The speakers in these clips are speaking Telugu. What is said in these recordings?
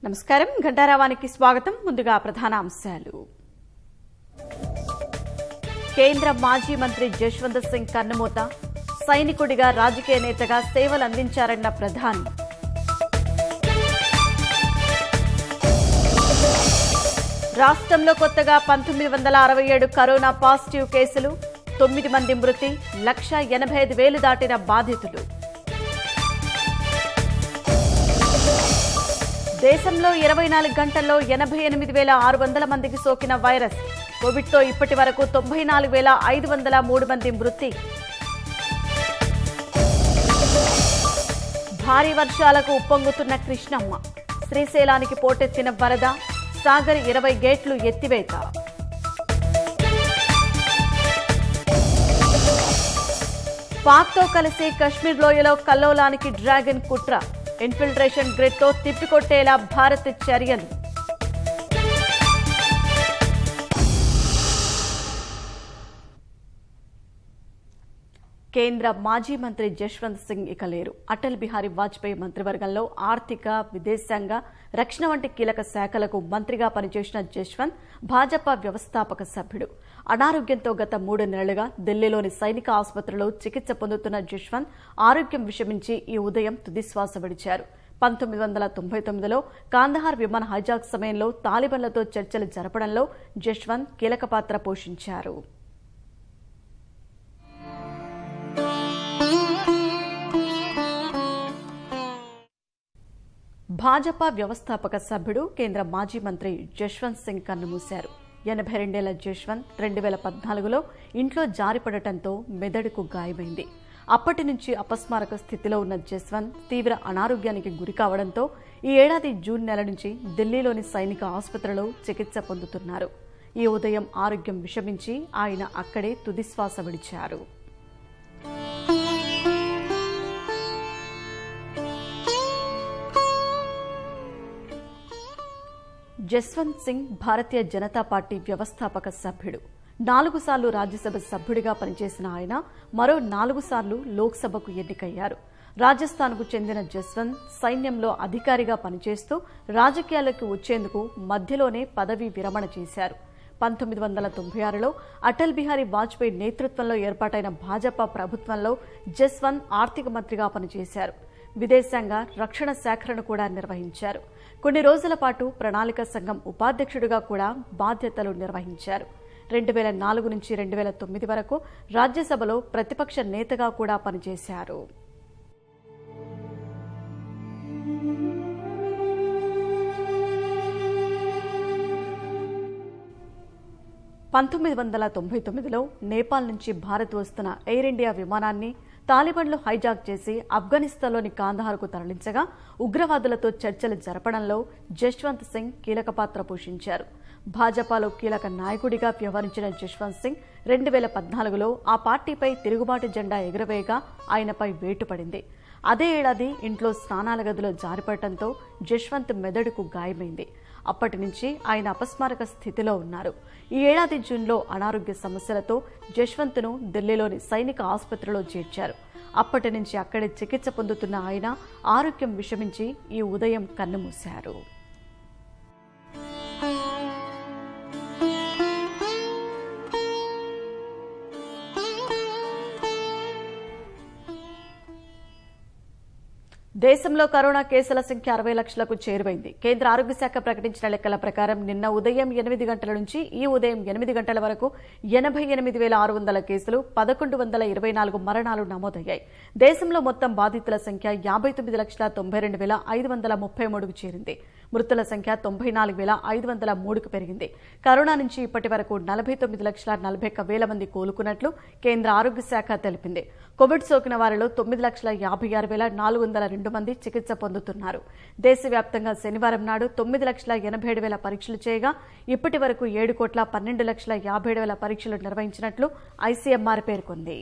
నమస్కారం ఘంటారావానికి స్వాగతం ముందుగా ప్రధాన అంశాలు కేంద్ర మాజీ మంత్రి జశ్వంత్ సింగ్ కన్నుమూత సైనికుడిగా రాజకీయ నేతగా సేవలు అందించారన్న ప్రధాని రాష్ట్రంలో కొత్తగా పంతొమ్మిది వందల అరవై ఏడు కరోనా పాజిటివ్ కేసులు తొమ్మిది మంది మృతి లక్ష ఎనభై ఐదు వేలు దాటిన బాధితులు దేశంలో ఇరవై నాలుగు గంటల్లో ఎనభై ఎనిమిది వేల ఆరు వందల మందికి సోకిన వైరస్ కోవిడ్తో ఇప్పటి వరకు తొంభై నాలుగు వేల ఐదు వందల మూడు మంది మృతి భారీ వర్షాలకు ఉప్పొంగుతున్న కృష్ణమ్మ శ్రీశైలానికి పోటెత్తిన వరద సాగర్ ఇరవై గేట్లు ఎత్తివేత పాక్తో కలిసి కశ్మీర్ లోయలో కల్లోలానికి డ్రాగన్ కుట్ర ఇన్ఫిల్ట్రేషన్ గ్రిడ్తో తిప్పికొట్టేలా భారత్ చర్యలు కేంద్ర మాజీ మంత్రి జశ్వంత్ సింగ్ ఇక లేరు అటల్ బిహారీ వాజ్పేయి మంత్రివర్గంలో ఆర్థిక విదేశాంగ రక్షణ వంటి కీలక శాఖలకు మంత్రిగా పనిచేసిన జశ్వంత్ భాజపా వ్యవస్థాపక సభ్యుడు అనారోగ్యంతో గత మూడు నెలలుగా ఢిల్లీలోని సైనిక ఆసుపత్రిలో చికిత్స పొందుతున్న జశ్వంత్ ఆరోగ్యం విషమించి ఈ ఉదయం తుదిశ్వాస విడిచారు పంతొమ్మిది వందల తొంభై తొమ్మిదిలో కాందహార్ విమాన హైజాక్ సమయంలో తాలిబన్లతో చర్చలు జరపడంలో జశ్వంత్ కీలక పాత్ర పోషించారు భాజపా వ్యవస్థాపక సభ్యుడు కేంద్ర మాజీ మంత్రి జశ్వంత్ సింగ్ కన్నుమూశారు ఎనభై రెండేళ్ల జశ్వంత్ రెండు వేల పద్నాలుగులో ఇంట్లో జారిపడటంతో మెదడుకు గాయమైంది అప్పటి నుంచి అపస్మారక స్థితిలో ఉన్న జస్వంత్ తీవ్ర అనారోగ్యానికి గురి కావడంతో ఈ ఏడాది జూన్ నెల నుంచి ఢిల్లీలోని సైనిక ఆసుపత్రిలో చికిత్స పొందుతున్నారు ఈ ఉదయం ఆరోగ్యం విషమించి ఆయన అక్కడే తుదిశ్వాస విడిచారు జస్వంత్ సింగ్ భారతీయ జనతా పార్టీ వ్యవస్థాపక సభ్యుడు నాలుగు సార్లు రాజ్యసభ సభ్యుడిగా పనిచేసిన ఆయన మరో నాలుగు సార్లు లోక్సభకు ఎన్నికయ్యారు రాజస్థాన్కు చెందిన జస్వంత్ సైన్యంలో అధికారిగా పనిచేస్తూ రాజకీయాలకు వచ్చేందుకు మధ్యలోనే పదవీ విరమణ చేశారు పంతొమ్మిది వందల తొంభై ఆరులో అటల్ బిహారీ వాజ్పేయి నేతృత్వంలో ఏర్పాటైన భాజపా ప్రభుత్వంలో జస్వంత్ ఆర్థిక మంత్రిగా పనిచేశారు విదేశాంగ రక్షణ శాఖలను కూడా నిర్వహించారు కొన్ని రోజుల పాటు ప్రణాళిక సంఘం ఉపాధ్యక్షుడిగా కూడా బాధ్యతలు నిర్వహించారు రెండు వేల నాలుగు నుంచి రెండు వేల తొమ్మిది వరకు రాజ్యసభలో ప్రతిపక్ష నేతగా కూడా పనిచేశారు పంతొమ్మిది వందల తొంభై తొమ్మిదిలో నేపాల్ నుంచి భారత్ వస్తున్న ఎయిర్ ఇండియా విమానాన్ని తాలిబన్లు హైజాక్ చేసి ఆఫ్ఘనిస్తాన్లోని కాందహార్కు తరలించగా ఉగ్రవాదులతో చర్చలు జరపడంలో జశ్వంత్ సింగ్ కీలక పాత్ర పోషించారు భాజపాలో కీలక నాయకుడిగా వ్యవహరించిన జశ్వంత్ సింగ్ రెండు వేల పద్నాలుగులో ఆ పార్టీపై తిరుగుబాటు జెండా ఎగురవేయగా ఆయనపై వేటు పడింది అదే ఏడాది ఇంట్లో స్నానాల గదిలో జారిపడటంతో జశ్వంత్ మెదడుకు గాయమైంది అప్పటి నుంచి ఆయన అపస్మారక స్థితిలో ఉన్నారు ఈ ఏడాది జూన్లో అనారోగ్య సమస్యలతో జశ్వంత్ను ఢిల్లీలోని సైనిక ఆసుపత్రిలో చేర్చారు అప్పటి నుంచి అక్కడే చికిత్స పొందుతున్న ఆయన ఆరోగ్యం విషమించి ఈ ఉదయం కన్నుమూశారు దేశంలో కరోనా కేసుల సంఖ్య అరవై లక్షలకు చేరువైంది కేంద్ర ఆరోగ్య శాఖ ప్రకటించిన లెక్కల ప్రకారం నిన్న ఉదయం ఎనిమిది గంటల నుంచి ఈ ఉదయం ఎనిమిది గంటల వరకు ఎనభై ఎనిమిది వేల ఆరు వందల కేసులు పదకొండు వందల ఇరవై నాలుగు మరణాలు నమోదయ్యాయి దేశంలో మొత్తం బాధితుల సంఖ్య యాభై తొమ్మిది లక్షల తొంభై రెండు వేల ఐదు వందల ముప్పై మూడుకు చేరింది మృతుల సంఖ్య తొంభై నాలుగు వేల ఐదు వందల మూడుకు పెరిగింది కరోనా నుంచి ఇప్పటి వరకు నలభై తొమ్మిది లక్షల నలభై ఒక్క వేల మంది కోలుకున్నట్లు కేంద్ర ఆరోగ్య శాఖ తెలిపింది కోవిడ్ సోకిన వారిలో తొమ్మిది లక్షల యాభై ఆరు వేల నాలుగు వందల రెండు మంది చికిత్స పొందుతున్నారు దేశవ్యాప్తంగా శనివారం నాడు తొమ్మిది లక్షల ఎనభై ఏడు వేల పరీక్షలు చేయగా ఇప్పటి వరకు ఏడు కోట్ల పన్నెండు లక్షల యాభై ఏడు వేల పరీక్షలు నిర్వహించినట్లు ఐసీఎంఆర్ పేర్కొంది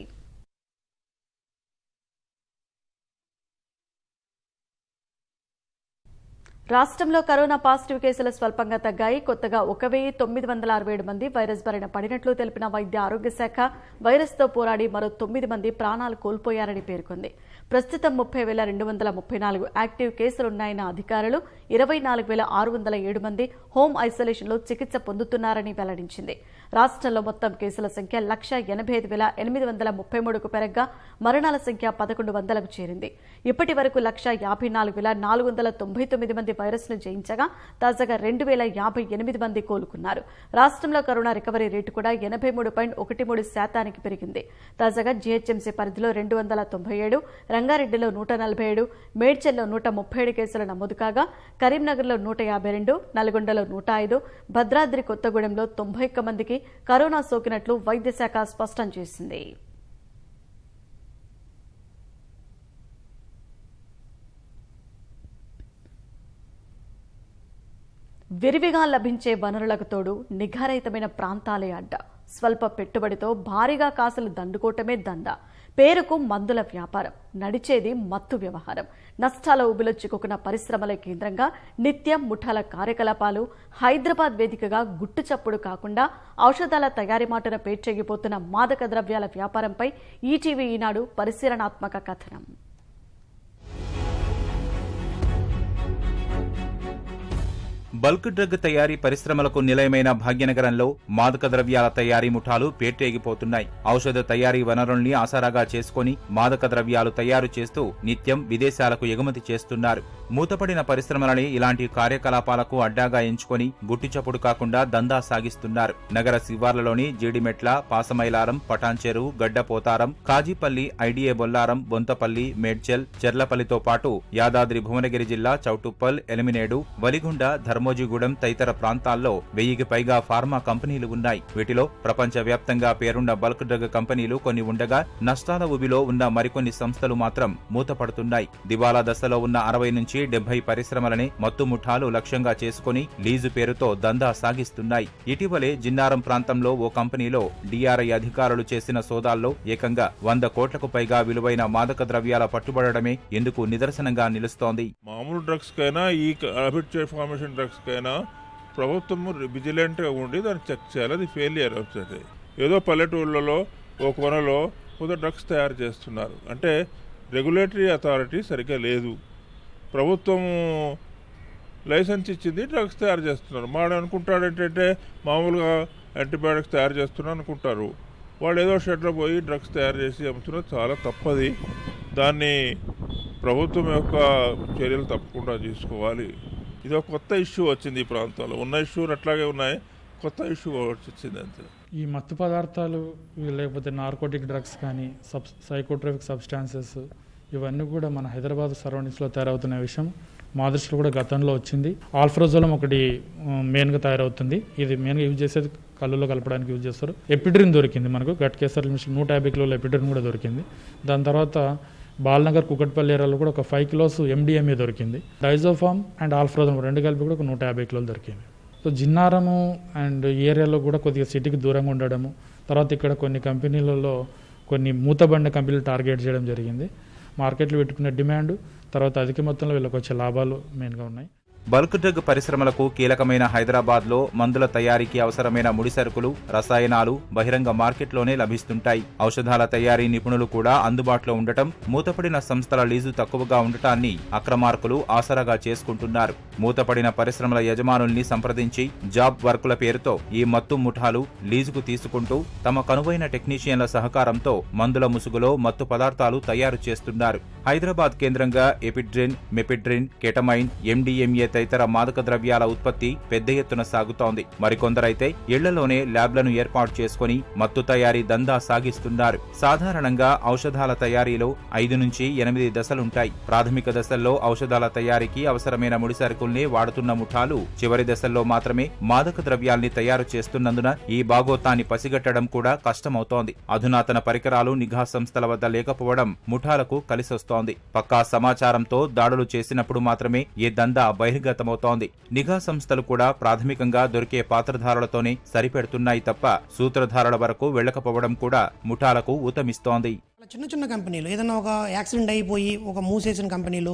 రాష్ట్రంలో కరోనా పాజిటివ్ కేసులు స్వల్పంగా తగ్గాయి కొత్తగా ఒక వెయ్యి తొమ్మిది వందల అరవై ఏడు మంది వైరస్ బారిన పడినట్లు తెలిపిన వైద్య ఆరోగ్య శాఖ వైరస్తో పోరాడి మరో తొమ్మిది మంది ప్రాణాలు కోల్పోయారని పేర్కొంది ప్రస్తుతం ముప్పై వేల రెండు వందల ముప్పై నాలుగు యాక్టివ్ కేసులున్నాయన్న అధికారులు ఇరవై నాలుగు వేల ఆరు వందల ఏడు మంది హోం ఐసోలేషన్లో చికిత్స పొందుతున్నారని వెల్లడించింది రాష్ట్రంలో మొత్తం కేసుల సంఖ్య లక్ష ఎనభై ఐదు వేల ఎనిమిది వందల ముప్పై మూడుకు పెరగ్గా మరణాల సంఖ్య పదకొండు వందలకు చేరింది ఇప్పటి వరకు లక్ష యాభై నాలుగు వేల నాలుగు వందల తొంభై తొమ్మిది మంది వైరస్ను జయించగా తాజాగా రెండు వేల యాభై ఎనిమిది మంది కోలుకున్నారు రాష్ట్రంలో కరోనా రికవరీ రేటు కూడా ఎనభై మూడు పాయింట్ ఒకటి మూడు శాతానికి పెరిగింది తాజాగా జీహెచ్ఎంసీ పరిధిలో రెండు వందల తొంభై ఏడు రంగారెడ్డిలో నూట నలభై ఏడు మేడ్చల్లో నూట ముప్పై ఏడు కేసులు నమోదు కాగా కరీంనగర్లో నూట యాభై రెండు నల్గొండలో నూట ఐదు భద్రాద్రి కొత్తగూడెంలో తొంభై ఒక్క మందికి కరోనా సోకినట్లు వైద్య శాఖ స్పష్టం చేసింది విరివిగా లభించే వనరులకు తోడు నిఘారహితమైన ప్రాంతాలే అడ్డ స్వల్ప పెట్టుబడితో భారీగా కాసులు దండుకోవటమే దంద పేరుకు మందుల వ్యాపారం నడిచేది మత్తు వ్యవహారం నష్టాల ఊబిలో చిక్కుకున్న పరిశ్రమల కేంద్రంగా నిత్యం ముఠాల కార్యకలాపాలు హైదరాబాద్ వేదికగా గుట్టు చప్పుడు కాకుండా ఔషధాల తయారీ మాటన పేర్చెగిపోతున్న మాదక ద్రవ్యాల వ్యాపారంపై ఈటీవీ ఈనాడు పరిశీలనాత్మక కథనం బల్క్ డ్రగ్ తయారీ పరిశ్రమలకు నిలయమైన భాగ్యనగరంలో మాదక ద్రవ్యాల తయారీ ముఠాలు పేటేగిపోతున్నాయి ఔషధ తయారీ వనరుల్ని ఆసరాగా చేసుకుని మాదక ద్రవ్యాలు తయారు చేస్తూ నిత్యం విదేశాలకు ఎగుమతి చేస్తున్నారు మూతపడిన పరిశ్రమలని ఇలాంటి కార్యకలాపాలకు అడ్డాగా ఎంచుకొని గుట్టిచప్పుడు కాకుండా దందా సాగిస్తున్నారు నగర శివార్లలోని జీడిమెట్ల పాసమైలారం పటాన్చెరు గడ్డపోతారం కాజీపల్లి ఐడిఏ బొల్లారం బొంతపల్లి మేడ్చల్ చెర్లపల్లితో పాటు యాదాద్రి భువనగిరి జిల్లా చౌటుప్పల్ ఎలిమినేడు వలిగొండ ధర్మోజిగూడెం తదితర ప్రాంతాల్లో వెయ్యికి పైగా ఫార్మా కంపెనీలు ఉన్నాయి వీటిలో ప్రపంచ వ్యాప్తంగా పేరున్న బల్క్ డ్రగ్ కంపెనీలు కొన్ని ఉండగా నష్టాల ఉబిలో ఉన్న మరికొన్ని సంస్థలు మాత్రం మూతపడుతున్నాయి దివాలా దశలో ఉన్న అరవై నుంచి డెబ్బై పరిశ్రమలని మత్తు ముఠాలు లక్ష్యంగా చేసుకుని లీజు పేరుతో దందా సాగిస్తున్నాయి ఇటీవలే జిన్నారం ప్రాంతంలో ఓ కంపెనీలో డిఆర్ఐ అధికారులు చేసిన సోదాల్లో ఏకంగా వంద కోట్లకు పైగా విలువైన మాదక ద్రవ్యాల పట్టుబడడమే ఇందుకు నిదర్శనంగా నిలుస్తోంది మామూలు డ్రగ్స్ కైనా ఈ హ్యాబిచువల్ ఫార్మేషన్ డ్రగ్స్ కైనా ప్రభుత్వం విజిలెంట్గా ఉండి దాన్ని చెక్ చేయాలి అది ఫెయిలియర్ అవుతుంది ఏదో పల్లెటూళ్ళలో ఓ కొనలో కొంత డ్రగ్స్ తయారు చేస్తున్నారు అంటే రెగ్యులేటరీ అథారిటీ సరిగ్గా లేదు ప్రభుత్వం లైసెన్స్ ఇచ్చింది డ్రగ్స్ తయారు చేస్తున్నారు వాడు అనుకుంటాడు ఏంటంటే మామూలుగా యాంటీబయాటిక్స్ తయారు చేస్తున్నారు అనుకుంటారు వాడు ఏదో షెడ్లో పోయి డ్రగ్స్ తయారు చేసి అమ్ముతున్నారు చాలా తప్పది దాన్ని ప్రభుత్వం యొక్క చర్యలు తప్పకుండా తీసుకోవాలి ఇది ఒక కొత్త ఇష్యూ వచ్చింది ఈ ప్రాంతంలో ఉన్న ఇష్యూలు అట్లాగే ఉన్నాయి కొత్త ఇష్యూ వచ్చింది అంతే ఈ మత్తు పదార్థాలు ఇవి లేకపోతే నార్కోటిక్ డ్రగ్స్ కానీ సబ్ సైకోట్రోపిక్ సబ్స్టాన్సెస్ ఇవన్నీ కూడా మన హైదరాబాద్ సరౌండింగ్స్లో తయారవుతున్న విషయం మా దృష్టిలో కూడా గతంలో వచ్చింది ఆల్ఫ్రోజోలం ఒకటి ఉమ్, మెయిన్గా తయారవుతుంది ఇది మెయిన్గా యూజ్ చేసేది కళ్ళులో కలపడానికి యూజ్ చేస్తారు ఎపిడ్రిన్ దొరికింది మనకు గట్ కేసర్ లిమిట్స్ నూట యాభై కిలోల ఎపిడ్రిన్ కూడా దొరికింది దాని తర్వాత బాల్నగర్ కుకట్పల్లి ఏరియాలో కూడా ఒక ఫైవ్ కిలోస్ ఎండిఎంఏ దొరికింది డైజోఫామ్ అండ్ ఆల్ఫ్రోజోలం రెండు కలిపి కూడా ఒక నూట యాభై కిలోలు దొరికింది సో జిన్నారము అండ్ ఈ ఏరియాలో కూడా కొద్దిగా సిటీకి దూరంగా ఉండడము తర్వాత ఇక్కడ కొన్ని కంపెనీలలో కొన్ని మూతబండ కంపెనీలు టార్గెట్ చేయడం జరిగింది మార్కెట్లో పెట్టుకునే డిమాండ్ తర్వాత అధిక మొత్తంలో వీళ్ళకి వచ్చే లాభాలు మెయిన్గా ఉన్నాయి బల్క్ డ్రగ్ పరిశ్రమలకు కీలకమైన హైదరాబాద్ లో మందుల తయారీకి అవసరమైన ముడి సరుకులు రసాయనాలు బహిరంగ మార్కెట్లోనే లభిస్తుంటాయి ఔషధాల తయారీ నిపుణులు కూడా అందుబాటులో ఉండటం మూతపడిన సంస్థల లీజు తక్కువగా ఉండటాన్ని అక్రమార్కులు ఆసరాగా చేసుకుంటున్నారు మూతపడిన పరిశ్రమల యజమానుల్ని సంప్రదించి జాబ్ వర్కుల పేరుతో ఈ మత్తు ముఠాలు లీజుకు తీసుకుంటూ తమ కనువైన టెక్నీషియన్ల సహకారంతో మందుల ముసుగులో మత్తు పదార్థాలు తయారు చేస్తున్నారు హైదరాబాద్ కేంద్రంగా ఎపిడ్రిన్ మెపిడ్రిన్ కెటమైన్ ఎండిఎంఏ తదితర మాదక ద్రవ్యాల ఉత్పత్తి పెద్ద ఎత్తున సాగుతోంది మరికొందరైతే ఇళ్లలోనే ల్యాబ్లను ఏర్పాటు చేసుకుని మత్తు తయారీ దందా సాగిస్తున్నారు సాధారణంగా ఔషధాల తయారీలో ఐదు నుంచి ఎనిమిది దశలుంటాయి ప్రాథమిక దశల్లో ఔషధాల తయారీకి అవసరమైన ముడి సరుకుల్ని వాడుతున్న ముఠాలు చివరి దశల్లో మాత్రమే మాదక ద్రవ్యాల్ని తయారు చేస్తున్నందున ఈ బాగోతాన్ని పసిగట్టడం కూడా కష్టమవుతోంది అధునాతన పరికరాలు నిఘా సంస్థల వద్ద లేకపోవడం ముఠాలకు కలిసొస్తోంది పక్కా సమాచారంతో దాడులు చేసినప్పుడు మాత్రమే ఈ దందా బహిర్గతమవుతోంది నిఘా సంస్థలు కూడా ప్రాథమికంగా దొరికే పాత్రధారులతోనే సరిపెడుతున్నాయి తప్ప సూత్రధారుల వరకు వెళ్లకపోవడం కూడా ముఠాలకు ఊతమిస్తోంది అలా చిన్న చిన్న కంపెనీలు ఏదైనా ఒక యాక్సిడెంట్ అయిపోయి ఒక మూసేసిన కంపెనీలు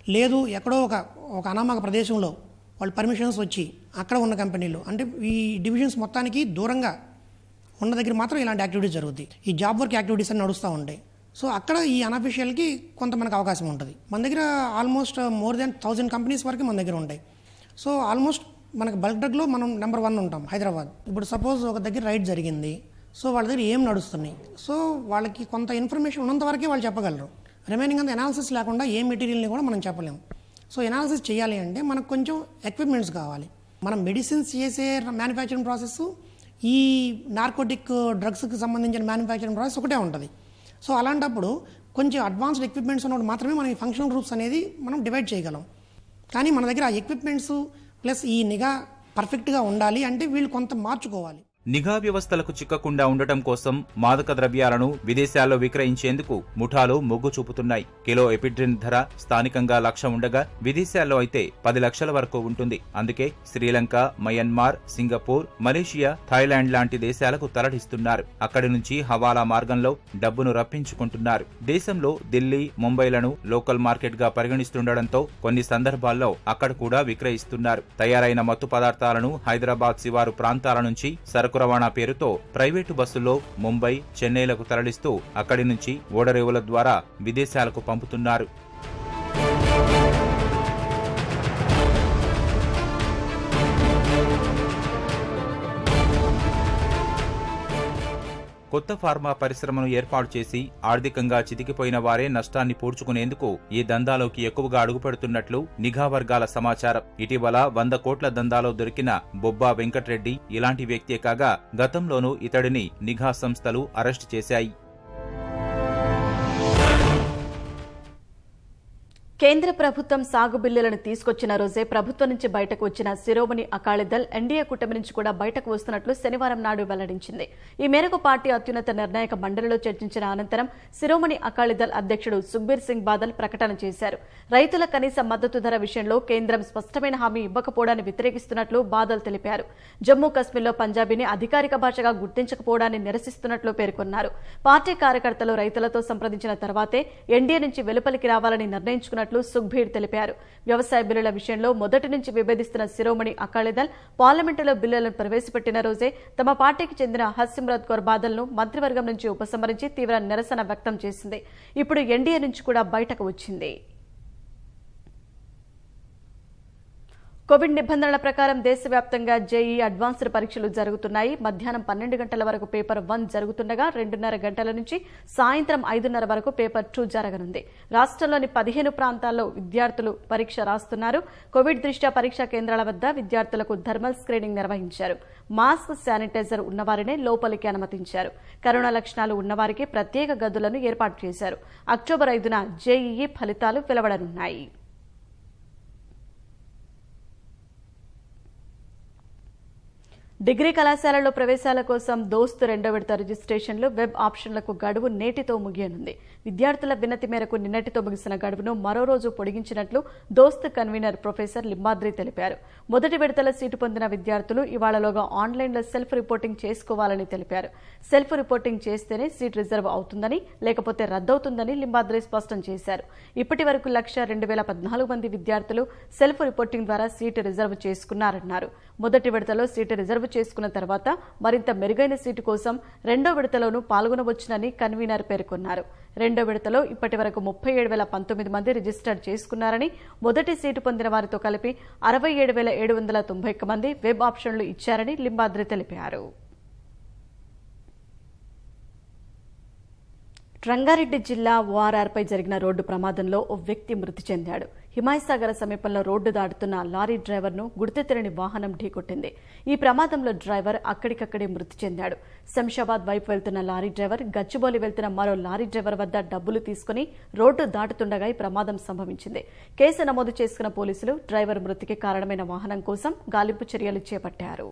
లేదు ఎక్కడో ఒక ఒక అనామక ప్రదేశంలో వాళ్ళు పర్మిషన్స్ వచ్చి అక్కడ ఉన్న కంపెనీలు అంటే ఈ డివిజన్స్ మొత్తానికి దూరంగా ఉన్న దగ్గర మాత్రం ఇలాంటి యాక్టివిటీస్ జరుగుతాయి ఈ జాబ్ వర్క్ యాక్టివిటీస్ అని నడుస్తూ ఉంటాయి సో అక్కడ ఈ అనఫిషియల్కి కొంత మనకు అవకాశం ఉంటుంది మన దగ్గర almost more than thousand companies వరకు మన దగ్గర ఉంటాయి సో ఆల్మోస్ట్ మనకు బల్క్ డ్రగ్లో మనం నెంబర్ వన్ ఉంటాం హైదరాబాద్ ఇప్పుడు సపోజ్ ఒక దగ్గర రైడ్ జరిగింది సో వాళ్ళ దగ్గర ఏం నడుస్తున్నాయి సో వాళ్ళకి కొంత ఇన్ఫర్మేషన్ ఉన్నంత వరకే వాళ్ళు చెప్పగలరు రిమైనింగ్ అంత ఎనాలిసిస్ లేకుండా ఏ మెటీరియల్ని కూడా మనం చెప్పలేము సో ఎనాలిసిస్ చేయాలి అంటే మనకు కొంచెం ఎక్విప్మెంట్స్ కావాలి మనం మెడిసిన్స్ చేసే మ్యానుఫ్యాక్చరింగ్ ప్రాసెస్ ఈ నార్కోటిక్ డ్రగ్స్కి సంబంధించిన మ్యానుఫ్యాక్చరింగ్ ప్రాసెస్ ఒకటే ఉంటుంది సో అలాంటప్పుడు కొంచెం అడ్వాన్స్డ్ ఎక్విప్మెంట్స్ ఉన్నప్పుడు మాత్రమే మనం ఈ ఫంక్షనల్ గ్రూప్స్ అనేది మనం డివైడ్ చేయగలం కానీ మన దగ్గర ఆ ఎక్విప్మెంట్స్ ప్లస్ ఈ నిఘా పర్ఫెక్ట్గా ఉండాలి అంటే వీళ్ళు కొంత మార్చుకోవాలి నిఘా వ్యవస్థలకు చిక్కకుండా ఉండటం కోసం మాదక ద్రవ్యాలను విదేశాల్లో విక్రయించేందుకు ముఠాలు మొగ్గు చూపుతున్నాయి కిలో ఎపిడ్రిన్ ధర స్థానికంగా లక్ష ఉండగా విదేశాల్లో అయితే పది లక్షల వరకు ఉంటుంది అందుకే Sri Lanka Myanmar Singapore Malaysia Thailand లాంటి దేశాలకు తరలిస్తున్నారు అక్కడి నుంచి హవాలా మార్గంలో డబ్బును రప్పించుకుంటున్నారు దేశంలో ఢిల్లీ ముంబైలను లోకల్ మార్కెట్ గా పరిగణిస్తుండటంతో కొన్ని సందర్భాల్లో అక్కడ కూడా విక్రయిస్తున్నారు తయారైన మత్తు పదార్థాలను హైదరాబాద్ శివారు ప్రాంతాల నుంచి సరుకు రవాణా పేరుతో ప్రైవేటు బస్సుల్లో ముంబై చెన్నైలకు తరలిస్తూ అక్కడి నుంచి ఓడరేవుల ద్వారా విదేశాలకు పంపుతున్నారు కొత్త ఫార్మా పరిశ్రమను ఏర్పాటు చేసి ఆర్థికంగా చితికిపోయిన వారే నష్టాన్ని పూడ్చుకునేందుకు ఈ దందాలోకి ఎక్కువగా అడుగుపెడుతున్నట్లు నిఘా వర్గాల సమాచారం ఇటీవల వంద కోట్ల దందాలో దొరికిన బొబ్బా వెంకట్రెడ్డి ఇలాంటి వ్యక్తే కాగా గతంలోనూ ఇతడిని నిఘా సంస్థలు అరెస్టు చేశాయి కేంద్ర ప్రభుత్వం సాగు బిల్లులను తీసుకొచ్చిన రోజే ప్రభుత్వం నుంచి బయటకు వచ్చిన శిరోమణి అకాలీదళ్ ఎన్డీఏ కూటమి నుంచి కూడా బయటకు వస్తున్నట్లు శనివారం నాడు వెల్లడించింది ఈ మేరకు పార్టీ అత్యున్నత నిర్ణాయక మండలిలో చర్చించిన అనంతరం శిరోమణి అకాలీదళ్ అధ్యక్షుడు సుఖ్బీర్ సింగ్ బాదల్ ప్రకటన చేశారు రైతుల కనీస మద్దతు ధర విషయంలో కేంద్రం స్పష్టమైన హామీ ఇవ్వకపోవడాన్ని వ్యతిరేకిస్తున్నట్లు బాదల్ తెలిపారు జమ్మూ కశ్మీర్లో పంజాబీని అధికారిక భాషగా గుర్తించకపోవడాన్ని నిరసిస్తున్నట్లు పేర్కొన్నారు పార్టీ కార్యకర్తలు రైతులతో సంప్రదించిన తర్వాతే ఎన్డీఏ నుంచి వెలుపలికి రావాలని నిర్ణయించుకున్నట్లు సుఖ్బీర్ తెలిపారు వ్యవసాయ బిల్లుల విషయంలో మొదటి నుంచి విభేదిస్తున్న శిరోమణి అకాలీదళ్ పార్లమెంటులో బిల్లులను ప్రవేశపెట్టిన రోజే తమ పార్టీకి చెందిన హర్సిమ్రత్ కౌర్ బాదల్ను మంత్రివర్గం నుంచి ఉపసంహరించి తీవ్ర నిరసన వ్యక్తం చేసింది ఇప్పుడు ఎన్డీఏ నుంచి కూడా బయటకు వచ్చింది కోవిడ్ నిబంధనల ప్రకారం దేశవ్యాప్తంగా జేఈ అడ్వాన్స్డ్ పరీక్షలు జరుగుతున్నాయి మధ్యాహ్నం పన్నెండు గంటల వరకు పేపర్ వన్ జరుగుతుండగా రెండున్నర గంటల నుంచి సాయంత్రం ఐదున్నర వరకు పేపర్ టూ జరగనుంది రాష్ట్రంలోని పదిహేను ప్రాంతాల్లో విద్యార్థులు పరీక్ష రాస్తున్నారు కోవిడ్ దృష్ట్యా పరీక్షా కేంద్రాల వద్ద విద్యార్థులకు థర్మల్ స్క్రీనింగ్ నిర్వహించారు మాస్క్ శానిటైజర్ ఉన్నవారినే లోపలికి అనుమతించారు కరోనా లక్షణాలు ఉన్నవారికి ప్రత్యేక గదులను ఏర్పాటు చేశారు అక్టోబర్ ఐదున జేఈఈ ఫలితాలు వెలువడనున్నాయి డిగ్రీ కళాశాలలో ప్రవేశాల కోసం దోస్త్ రెండో విడత రిజిస్ట్రేషన్లు వెబ్ ఆప్షన్లకు గడువు నేటితో ముగియనుంది విద్యార్థుల వినతి మేరకు నిన్నటితో ముగిసిన గడువును మరో రోజు పొడిగించినట్లు దోస్త్ కన్వీనర్ ప్రొఫెసర్ లింబాద్రి తెలిపారు మొదటి విడతల సీటు పొందిన విద్యార్థులు ఇవాళలోగా ఆన్లైన్లో సెల్ఫ్ రిపోర్టింగ్ చేసుకోవాలని తెలిపారు సెల్ఫ్ రిపోర్టింగ్ చేస్తేనే సీట్ రిజర్వ్ అవుతుందని లేకపోతే రద్దవుతుందని లింబాద్రి స్పష్టం చేశారు ఇప్పటి వరకు లక్ష రెండు వేల పద్నాలుగు మంది విద్యార్థులు సెల్ఫ్ రిపోర్టింగ్ ద్వారా సీటు రిజర్వ్ చేసుకున్నారన్నారు మొదటి విడతలో సీటు రిజర్వ్ చేసుకున్న తర్వాత మరింత మెరుగైన సీటు కోసం రెండో విడతలోనూ పాల్గొనవచ్చునని కన్వీనర్ పేర్కొన్నారు రెండో విడతలో ఇప్పటి వరకు ముప్పై ఏడు వేల పంతొమ్మిది మంది రిజిస్టర్ చేసుకున్నారని మొదటి సీటు పొందిన వారితో కలిపి అరవై ఏడు వేల ఏడు వందల తొంభై ఒక్క మంది వెబ్ ఆప్షన్లు ఇచ్చారని లింబాద్రి తెలిపారు రంగారెడ్డి జిల్లా ఓఆర్ఆర్పై జరిగిన రోడ్డు ప్రమాదంలో ఓ వ్యక్తి మృతి చెందాడు హిమాయసాగర్ సమీపంలో రోడ్డు దాటుతున్న లారీ డ్రైవర్ను గుర్తు తెలియని వాహనం ఢీకొట్టింది ఈ ప్రమాదంలో డ్రైవర్ అక్కడికక్కడే మృతి చెందాడు శంషాబాద్ వైపు వెళ్తున్న లారీ డ్రైవర్ గచ్చిబౌలి వెళ్తున్న మరో లారీ డ్రైవర్ వద్ద డబ్బులు తీసుకుని రోడ్డు దాటుతుండగా ఈ ప్రమాదం సంభవించింది కేసు నమోదు చేసుకున్న పోలీసులు డ్రైవర్ మృతికి కారణమైన వాహనం కోసం గాలింపు చర్యలు చేపట్టారు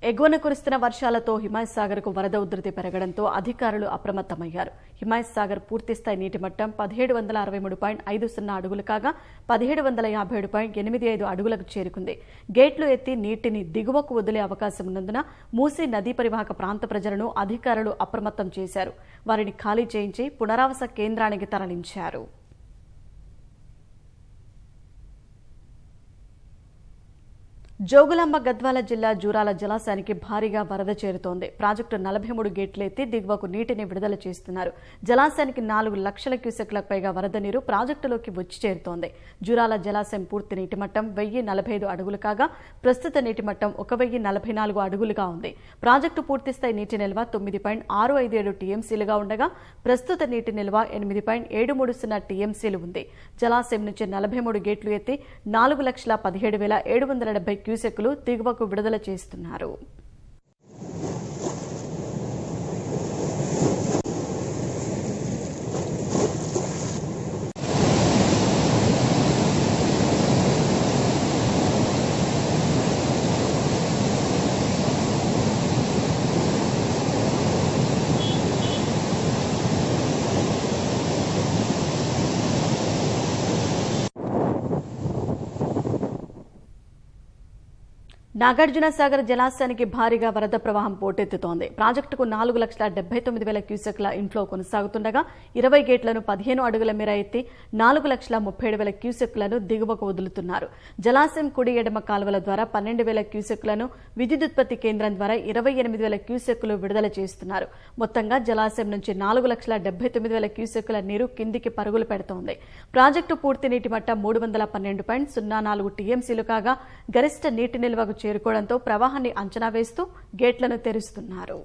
ఎగువన కురుస్తున్న వర్షాలతో హిమాయత్ సాగర్ కు వరద ఉధృతి పెరగడంతో అధికారులు అప్రమత్తమయ్యారు హిమాయత్ సాగర్ పూర్తిస్థాయి నీటి మట్టం పదిహేడు వందల అరవై మూడు పాయింట్ ఐదు సున్నా అడుగులు కాగా పదిహేడు వందల యాభై ఏడు పాయింట్ ఎనిమిది ఐదు అడుగులకు చేరుకుంది గేట్లు ఎత్తి నీటిని దిగువకు వదిలే అవకాశం ఉన్నందున మూసీ నదీ పరివాహక ప్రాంత ప్రజలను అధికారులు అప్రమత్తం చేశారు వారిని ఖాళీ చేయించి పునరావాస కేంద్రానికి తరలించారు జోగులాంబ గద్వాల జిల్లా జూరాల జలాశయానికి భారీగా వరద చేరుతోంది ప్రాజెక్టు నలభై మూడు గేట్లు ఎత్తి దిగువకు నీటిని విడుదల చేస్తున్నారు జలాశయానికి నాలుగు లక్షల క్యూసెక్లకు పైగా వరద నీరు ప్రాజెక్టులోకి వచ్చి చేరుతోంది జూరాల జలాశయం పూర్తి నీటి మట్టం వెయ్యి నలభై ఐదు అడుగులు కాగా ప్రస్తుత నీటి మట్టం ఒక వెయ్యి నలభై నాలుగు అడుగులుగా ఉంది ప్రాజెక్టు పూర్తిస్థాయి నీటి నిల్వ తొమ్మిది పాయింట్ ఆరు ఐదు ఏడు టీఎంసీలుగా ఉండగా ప్రస్తుత నీటి నిల్వ ఎనిమిది పాయింట్ ఏడు మూడు సున్నా టీఎంసీలు ఉంది జలాశయం నుంచి నలభై మూడు గేట్లు ఎత్తి నాలుగు లక్షల పదిహేడు వేల ఏడు వందల డెబ్బై క్యూసెక్లు దిగువకు విడుదల చేస్తున్నారు నాగార్జున సాగర్ జలాశయానికి భారీగా వరద ప్రవాహం పోటెత్తుతోంది ప్రాజెక్టుకు నాలుగు లక్షల డెబ్బై తొమ్మిది వేల క్యూసెక్ల ఇన్ఫ్లో కొనసాగుతుండగా ఇరవై గేట్లను పదిహేను అడుగుల మేర ఎత్తి నాలుగు లక్షల ముప్పై ఏడు వేల క్యూసెక్లను దిగువకు వదులుతున్నారు జలాశయం కుడి ఎడమ కాలువల ద్వారా పన్నెండు వేల క్యూసెక్లను విద్యుదుత్పత్తి కేంద్రం ద్వారా ఇరవై ఎనిమిది వేల క్యూసెక్లు విడుదల చేస్తున్నారు మొత్తంగా జలాశయం నుంచి నాలుగు లక్షల డెబ్బై తొమ్మిది వేల క్యూసెక్ల నీరు కిందికి పరుగులు పెడుతోంది ప్రాజెక్టు పూర్తి నీటి మట్టం మూడు వందల పన్నెండు పాయింట్ సున్నా నాలుగు టీఎంసీలు కాగా గరిష్ట నీటి నిల్వకు చేరుకోవడంతో ప్రవాహాన్ని అంచనా వేస్తూ గేట్లను తెరుస్తున్నారు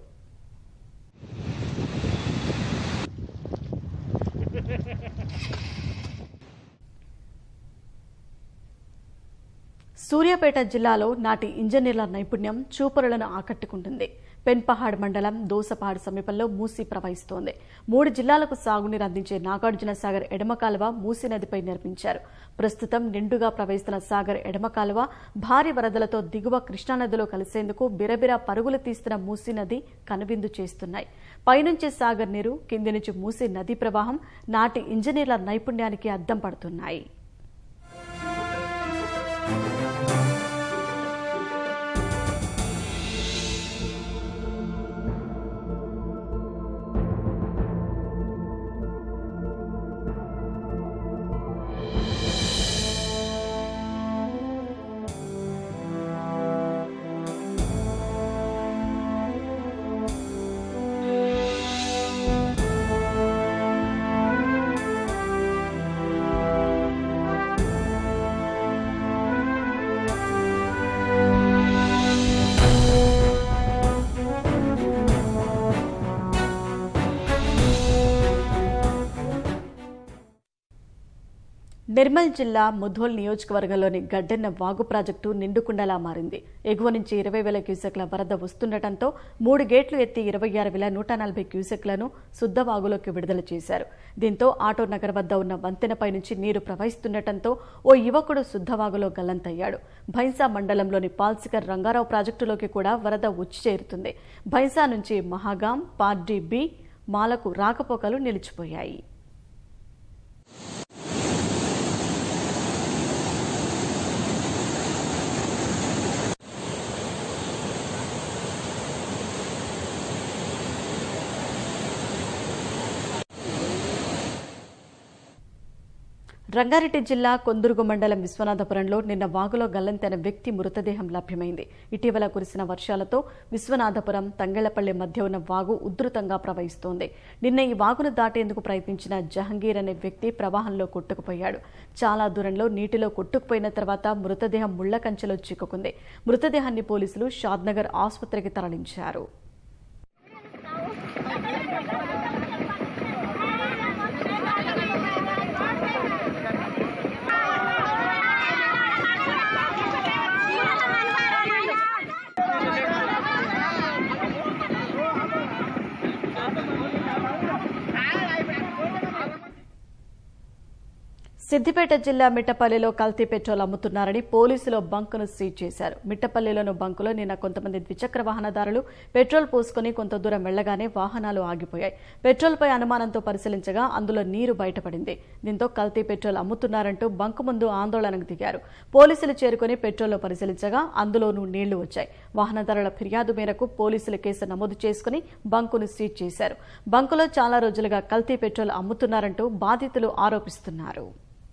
సూర్యాపేట జిల్లాలో నాటి ఇంజనీర్ల నైపుణ్యం చూపరులను ఆకట్టుకుంటుంది పెన్పహాడ్ మండలం దోసపహాడ్ సమీపంలో మూసీ ప్రవహిస్తోంది మూడు జిల్లాలకు సాగునీరు అందించే నాగార్జున సాగర్ ఎడమ కాలువ మూసీ నదిపై నిర్మించారు ప్రస్తుతం నిండుగా ప్రవహిస్తున్న సాగర్ ఎడమ కాలువ భారీ వరదలతో దిగువ కృష్ణానదిలో కలిసేందుకు బిరబిర పరుగులు తీస్తున్న మూసీ నది కనువిందు చేస్తున్నాయి పైనుంచి సాగర్ నీరు కింది నుంచి మూసీ నదీ ప్రవాహం నాటి ఇంజనీర్ల నైపుణ్యానికి అద్దం పడుతున్నాయి నిర్మల్ జిల్లా ముధోల్ నియోజకవర్గంలోని గడ్డెన్న వాగు ప్రాజెక్టు నిండుకుండలా మారింది ఎగువ నుంచి ఇరవై వేల క్యూసెక్ల వరద వస్తుండటంతో మూడు గేట్లు ఎత్తి ఇరవై ఆరు వేల నూట నలభై క్యూసెక్లను శుద్ధ వాగులోకి విడుదల చేశారు దీంతో ఆటో నగర్ వద్ద ఉన్న వంతెనపై నుంచి నీరు ప్రవహిస్తుండటంతో ఓ యువకుడు శుద్ధవాగులో గల్లంతయ్యాడు భైంసా మండలంలోని పాల్సికర్ రంగారావు ప్రాజెక్టులోకి కూడా వరద వచ్చి చేరుతుంది భైంసా నుంచి మహాగాం పార్డీ బి మాలకు రాకపోకలు నిలిచిపోయాయి రంగారెడ్డి జిల్లా కొందుర్గు మండలం విశ్వనాథపురంలో నిన్న వాగులో గల్లంతైన వ్యక్తి మృతదేహం లభ్యమైంది ఇటీవల కురిసిన వర్షాలతో విశ్వనాథపురం తంగెళ్లపల్లి మధ్య ఉన్న వాగు ఉధృతంగా ప్రవహిస్తోంది నిన్న ఈ వాగును దాటేందుకు ప్రయత్నించిన జహంగీర్ అనే వ్యక్తి ప్రవాహంలో కొట్టుకుపోయాడు చాలా దూరంలో నీటిలో కొట్టుకుపోయిన తర్వాత మృతదేహం ముళ్ల కంచెలో చిక్కుకుంది మృతదేహాన్ని పోలీసులు షాద్నగర్ ఆసుపత్రికి తరలించారు సిద్దిపేట జిల్లా మిట్టపల్లిలో కల్తీ పెట్రోల్ అమ్ముతున్నారని పోలీసులు బంకును సీజ్ చేశారు మిట్టపల్లిలోని బంకులో నిన్న కొంతమంది ద్విచక్ర వాహనదారులు పెట్రోల్ పోసుకుని కొంత దూరం వెళ్లగానే వాహనాలు ఆగిపోయాయి పెట్రోల్పై అనుమానంతో పరిశీలించగా అందులో నీరు బయటపడింది దీంతో కల్తీ పెట్రోల్ అమ్ముతున్నారంటూ బంకు ముందు ఆందోళనకు దిగారు పోలీసులు చేరుకుని పెట్రోల్ పరిశీలించగా అందులోనూ నీళ్లు వచ్చాయి వాహనదారుల ఫిర్యాదు మేరకు పోలీసులు కేసు నమోదు చేసుకుని బంకును సీజ్ చేశారు బంకులో చాలా రోజులుగా కల్తీ పెట్రోల్ అమ్ముతున్నారంటూ బాధితులు ఆరోపిస్తున్నారు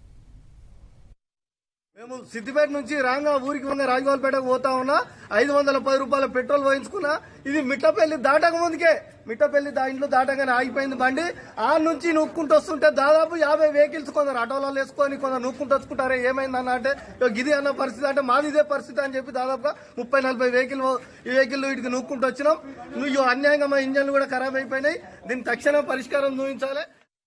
మేము సిద్దిపేట నుంచి రాంగా ఊరికి ఉన్న రాజగోల్పేటకు పోతా ఉన్నా ఐదు వందల పది రూపాయల పెట్రోల్ పోయించుకున్నా ఇది మిట్టపల్లి దాటక ముందుకే మిట్టపల్లి దా ఇంట్లో దాటగానే ఆగిపోయింది బండి ఆ నుంచి నూక్కుంటూ వస్తుంటే దాదాపు యాభై వెహికల్స్ కొందరు ఆటోలలో వేసుకొని కొందరు నూక్కుంటూ వచ్చుకుంటారే ఏమైంది అన్న అంటే ఇగో గిది అన్న పరిస్థితి అంటే మాది ఇదే పరిస్థితి అని చెప్పి దాదాపుగా ముప్పై నలభై వెహికల్ ఈ వెహికల్ వీటికి నూక్కుంటూ వచ్చినాం నువ్వు అన్యాయంగా మా ఇంజన్లు కూడా ఖరాబ్ అయిపోయినాయి దీని తక్షణం పరిష్కారం చూపించాలి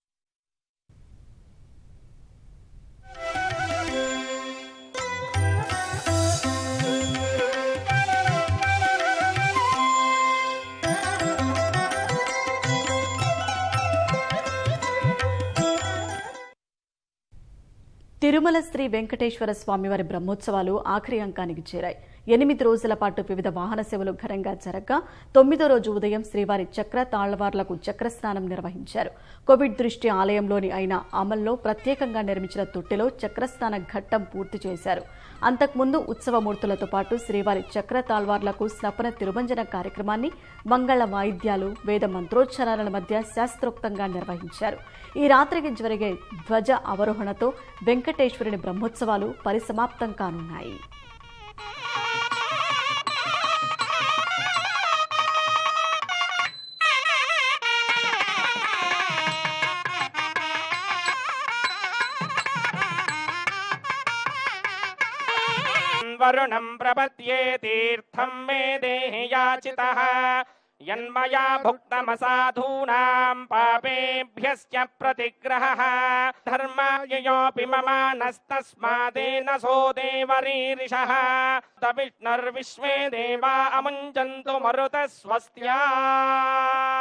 తిరుమల శ్రీ వెంకటేశ్వర స్వామివారి బ్రహ్మోత్సవాలు ఆఖరి అంకానికి చేరాయి ఎనిమిది రోజుల పాటు వివిధ వాహన సేవలు ఘనంగా జరగగా తొమ్మిదో రోజు ఉదయం శ్రీవారి చక్ర తాళ్వార్లకు చక్రస్నానం నిర్వహించారు కోవిడ్ దృష్టి ఆలయంలోని అయిన అమల్లో ప్రత్యేకంగా నిర్మించిన తొట్టెలో చక్రస్నాన ఘట్టం పూర్తి చేశారు అంతకుముందు ఉత్సవమూర్తులతో పాటు శ్రీవారి చక్ర తాళ్వార్లకు స్నపన తిరుమంజన కార్యక్రమాన్ని మంగళ వాయిద్యాలు వేద మంత్రోచ్చారాల మధ్య శాస్త్రోక్తంగా నిర్వహించారు ఈ రాత్రికి జరిగే ధ్వజ అవరోహణతో వెంకటేశ్వరుని బ్రహ్మోత్సవాలు పరిసమాప్తం కానున్నాయి वरुणं प्रपद्ये तीर्थं मे देहि याचितः यन्मया भुक्तमसाधूनां पापेभ्यश्च प्रतिग्रहः धर्माययोऽपि मम नस्तस्मादेन सो देवरीरिषः विष्णुर्विश्वे देवा अमुञ्चन्तु मरुतः स्वस्त्या